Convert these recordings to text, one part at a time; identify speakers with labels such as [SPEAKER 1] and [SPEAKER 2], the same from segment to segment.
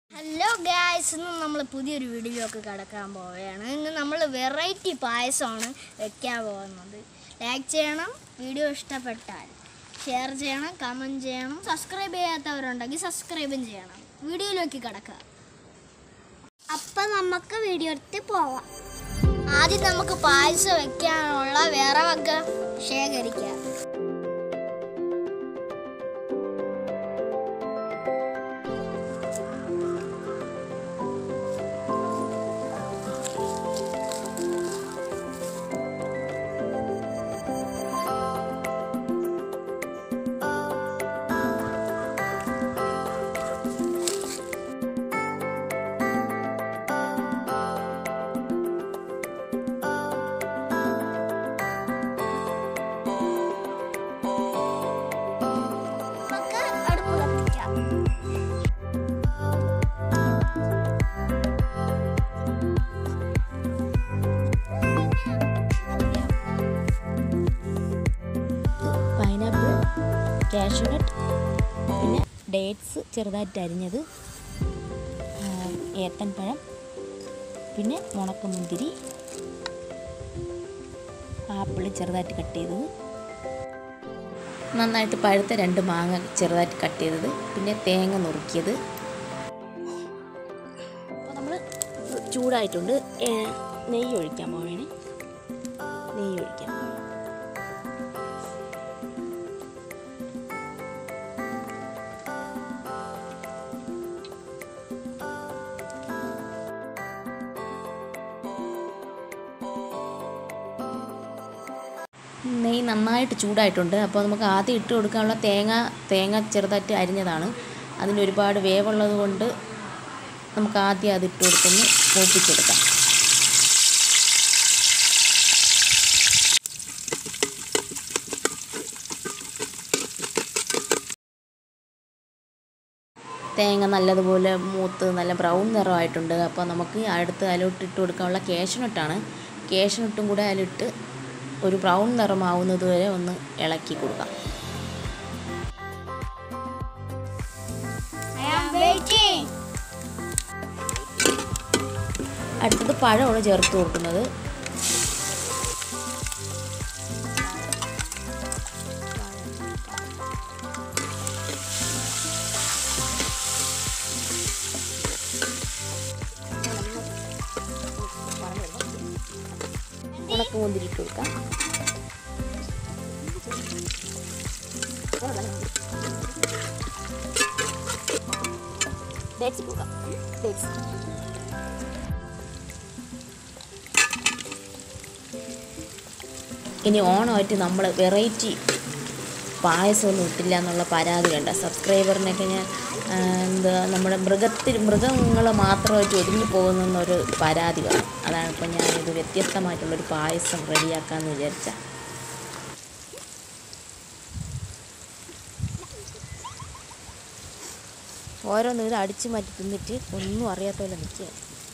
[SPEAKER 1] Hello guys ഇന്ന് നമ്മൾ പുതിയൊരു വീഡിയോക്ക് കിടക്കാൻ പോവുകയാണ് ഇന്ന് നമ്മൾ വെറൈറ്റി പായസമാണ് വെക്കാൻ പോകുന്നത് ലൈക്ക് ചെയ്യണം വീഡിയോ ഇഷ്ടപ്പെട്ടാൽ ഷെയർ ചെയ്യണം കമൻറ്റ് ചെയ്യണം സബ്സ്ക്രൈബ് ചെയ്യാത്തവരുണ്ടെങ്കിൽ സബ്സ്ക്രൈബും ചെയ്യണം വീഡിയോയിലേക്ക് കിടക്കുക
[SPEAKER 2] അപ്പൊ നമുക്ക് വീഡിയോ എടുത്ത് പോവാം
[SPEAKER 1] ആദ്യം നമുക്ക് പായസം വെക്കാനുള്ള വിറവൊക്കെ ശേഖരിക്കാം
[SPEAKER 2] നമുക്ക് അടുപ്പ് കത്തിക്കാം
[SPEAKER 3] പൈനാപ്പിൾ കാഷ്യൂനട്ട് പിന്നെ ഡേറ്റ്സ് ചെറുതായിട്ട് അരിഞ്ഞത് ആ, ഏത്തൻപഴം പിന്നെ മുണക്കമുന്തിരി ആപ്പിൾ ചെറുതായിട്ട് കട്ട് ചെയ്തത് നന്നായിട്ട് പഴുത്ത രണ്ട് മാങ്ങ ചെറുതായിട്ട് കട്ട് ചെയ്തത് പിന്നെ തേങ്ങ നുറുക്കിയത് അപ്പോൾ നമ്മൾ ചൂടായിട്ടുണ്ട് ഏ, നെയ്യ് ഒഴിക്കാൻ പോവേണേ നെയ്യ് ഒഴിക്കാം നെയ്യ് നന്നായിട്ട് ചൂടായിട്ടുണ്ട് അപ്പോൾ നമുക്ക് ആദ്യം ഇട്ട് കൊടുക്കാനുള്ള തേങ്ങ തേങ്ങ ചെറുതായിട്ട് അരിഞ്ഞതാണ് അതിന് ഒരുപാട് വേവുള്ളത് കൊണ്ട് നമുക്ക് ആദ്യം അത് ഇട്ട് കൊടുത്തൊന്ന് മൂപ്പിച്ചെടുക്കാം തേങ്ങ നല്ലതുപോലെ മൂത്ത് നല്ല ബ്രൗൺ നിറമായിട്ടുണ്ട് അപ്പോൾ നമുക്ക് അടുത്ത് അതിലോട്ട് ഇട്ട് കൊടുക്കാനുള്ള കേശനട്ടാണ് കേശനട്ടും കൂടെ അതിലിട്ട് ഒരു ബ്രൗൺ നിറമാവുന്നത് വരെ ഒന്ന് ഇളക്കി കൊടുക്കാം അടുത്തത് പഴമാണ് ചേർത്ത് കൊടുക്കുന്നത് ഉണക്ക മുന്തിരി ഇട്ട് കൊടുക്കാം ഡേറ്റ്സ് ഇട്ട് കൊടുക്കാം ഡേറ്റ്സ് ഇനി ഓണമായിട്ട് നമ്മൾ വെറൈറ്റി പായസമൊന്നും ഇട്ടില്ല എന്നുള്ള പരാതി വേണ്ട സബ്സ്ക്രൈബറിനൊക്കെ ഞാൻ ആ, എന്താ നമ്മുടെ മൃഗത്തിൽ മൃഗങ്ങൾ മാത്രമായിട്ട് ഒതുങ്ങി പോകുന്നൊരു പരാതി വേണം അതാണ് ഇപ്പോൾ ഞാനിത് വ്യത്യസ്തമായിട്ടുള്ളൊരു പായസം റെഡിയാക്കാമെന്ന് വിചാരിച്ച ഓരോന്ന് ഇത് അടിച്ചു മാറ്റി തിന്നിട്ട് ഒന്നും അറിയാത്ത പോലെ നിൽക്കുക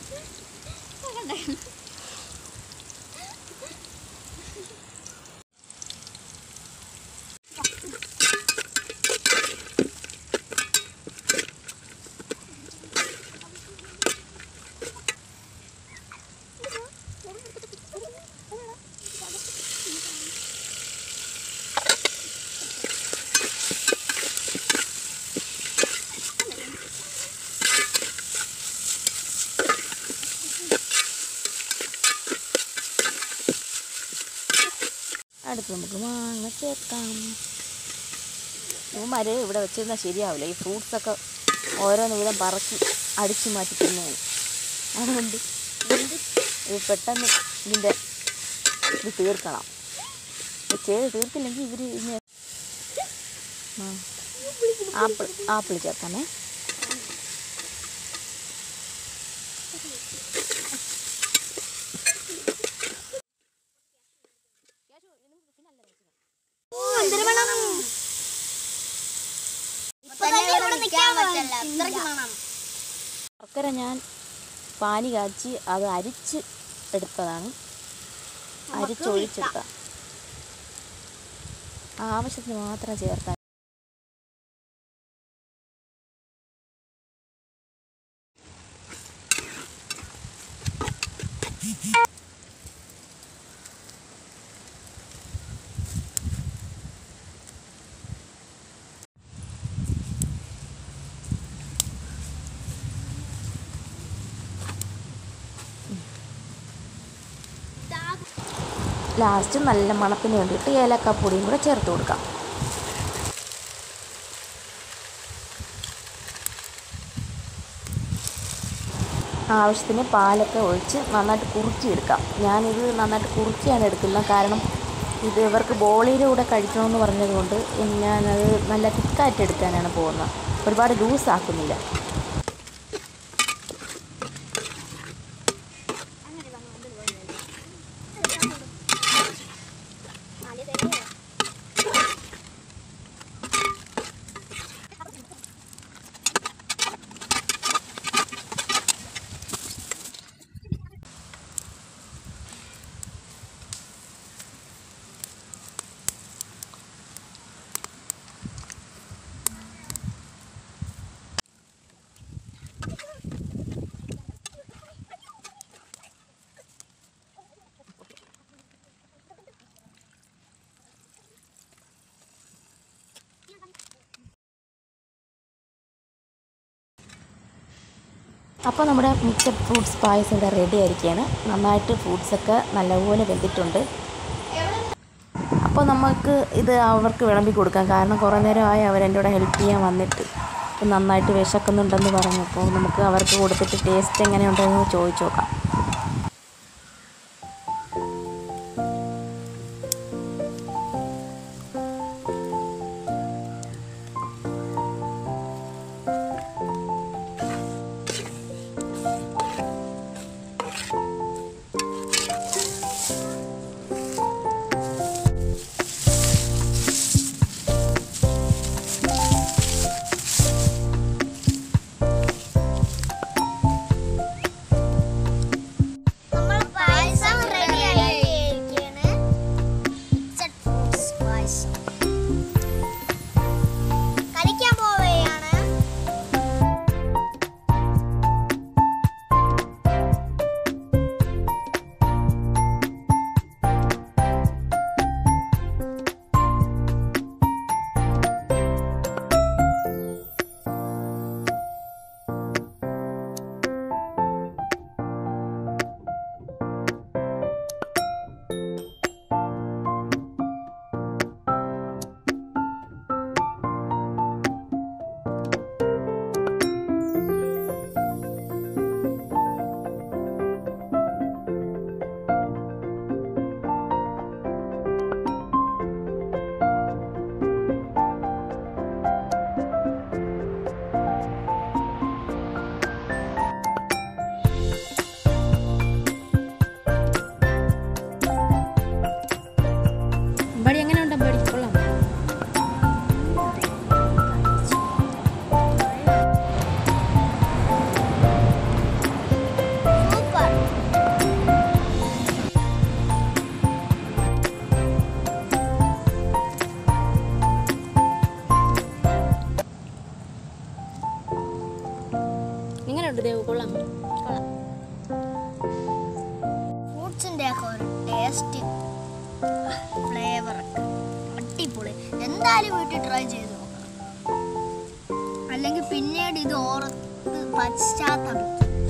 [SPEAKER 3] അടുത്ത് നമുക്ക് മാങ്ങ ചേർക്കാം ഇവന്മാർ ഇവിടെ വെച്ചിരുന്നാൽ ശരിയാവില്ല ഈ ഫ്രൂട്ട്സൊക്കെ ഓരോന്ന് വീതം പറക്കി അടിച്ചു മാറ്റി തിന്നുകയാണ് അതുകൊണ്ട് ഇത് പെട്ടെന്ന് ഇതിൻ്റെ ഇത് തീർക്കണം ഇത് ചെയ്ത് തീർത്തില്ലെങ്കിൽ ഇവർ ഇങ്ങനെ ആ. ആപ്പിൾ ആപ്പിൾ ചേർക്കാമേ
[SPEAKER 1] ഇപ്പൊ തന്നെ ഇവിടെ നിൽക്കാൻ പറ്റില്ല അത്രയ്ക്ക് വേണം
[SPEAKER 3] ശർക്കര ഞാൻ പാനി കാച്ചി അത് അരിച്ച് എടുത്തതാണ് അരിച്ചൊഴിച്ചെടുത്ത ആവശ്യത്തിന് മാത്രം ചേർത്താൽ ലാസ്റ്റ് നല്ല മണത്തിന് വേണ്ടിയിട്ട് ഏലക്കാപ്പൊടിയും കൂടെ ചേർത്ത് കൊടുക്കാം ആവശ്യത്തിന് പാലൊക്കെ ഒഴിച്ച് നന്നായിട്ട് കുറുക്കിയെടുക്കാം ഞാനിത് നന്നായിട്ട് കുറുക്കിയാണ് എടുക്കുന്നത് കാരണം ഇത് ഇവർക്ക് ബോളിയുടെ കൂടെ കഴിക്കണമെന്ന് പറഞ്ഞതുകൊണ്ട് ഞാനത് നല്ല തിക്കായിട്ട് എടുക്കാനാണ് പോകുന്നത് ഒരുപാട് ലൂസ് ആക്കുന്നില്ല അപ്പോൾ നമ്മുടെ മിക്സഡ് ഫ്രൂട്ട്സ് പായസം ഇവിടെ റെഡി ആയിരിക്കുകയാണ് നന്നായിട്ട് ഫ്രൂട്ട്സൊക്കെ നല്ലപോലെ വെന്തിട്ടുണ്ട് അപ്പോൾ നമുക്ക് ഇത് അവർക്ക് വിളമ്പി കൊടുക്കാം കാരണം കുറേ നേരമായി അവരെൻ്റെ കൂടെ ഹെൽപ്പ് ചെയ്യാൻ വന്നിട്ട് ഇപ്പം നന്നായിട്ട് വിശക്കുന്നുണ്ടെന്ന് പറഞ്ഞപ്പോൾ നമുക്ക് അവർക്ക് കൊടുത്തിട്ട് ടേസ്റ്റ് എങ്ങനെയുണ്ടെന്ന് ചോദിച്ചു നോക്കാം
[SPEAKER 2] നമ്മൾ പായസം റെഡി ആയിരിക്കുകയാണ് മിക്സഡ് ഫ്രൂട്ട്സ് പായസം കഴിക്കാൻ പോവുകയാണ്
[SPEAKER 3] അമ്പാടി എങ്ങനെ ഉണ്ട് അമ്പാടി കൊള്ളാം
[SPEAKER 2] സൂപ്പർ
[SPEAKER 3] എങ്ങനെയുണ്ട് ദേവ് കൊള്ളാം
[SPEAKER 1] ഫ്രൂട്ട്സിൻ്റെ ഒക്കെ ഒരു ടേസ്റ്റ് ഫ്ലേവർ അടിപൊളി എന്തായാലും വീട്ടിൽ ട്രൈ ചെയ്ത് നോക്കണം അല്ലെങ്കിൽ പിന്നീട് ഇത് ഓർത്ത് പശ്ചാത്തപിക്കും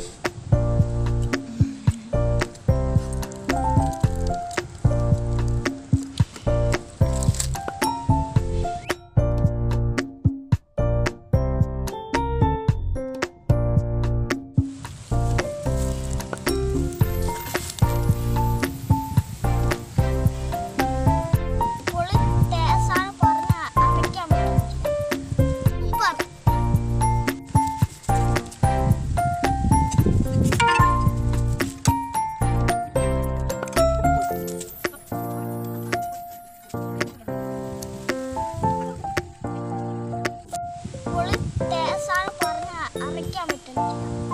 [SPEAKER 2] പൊളി ടേസ്റ്റാണ് പറഞ്ഞാൽ അറിയിക്കാൻ പറ്റില്ല സൂപ്പർ പൊളി ടേസ്റ്റാണ് പറഞ്ഞാൽ അറിയിക്കാൻ പറ്റുന്നില്ല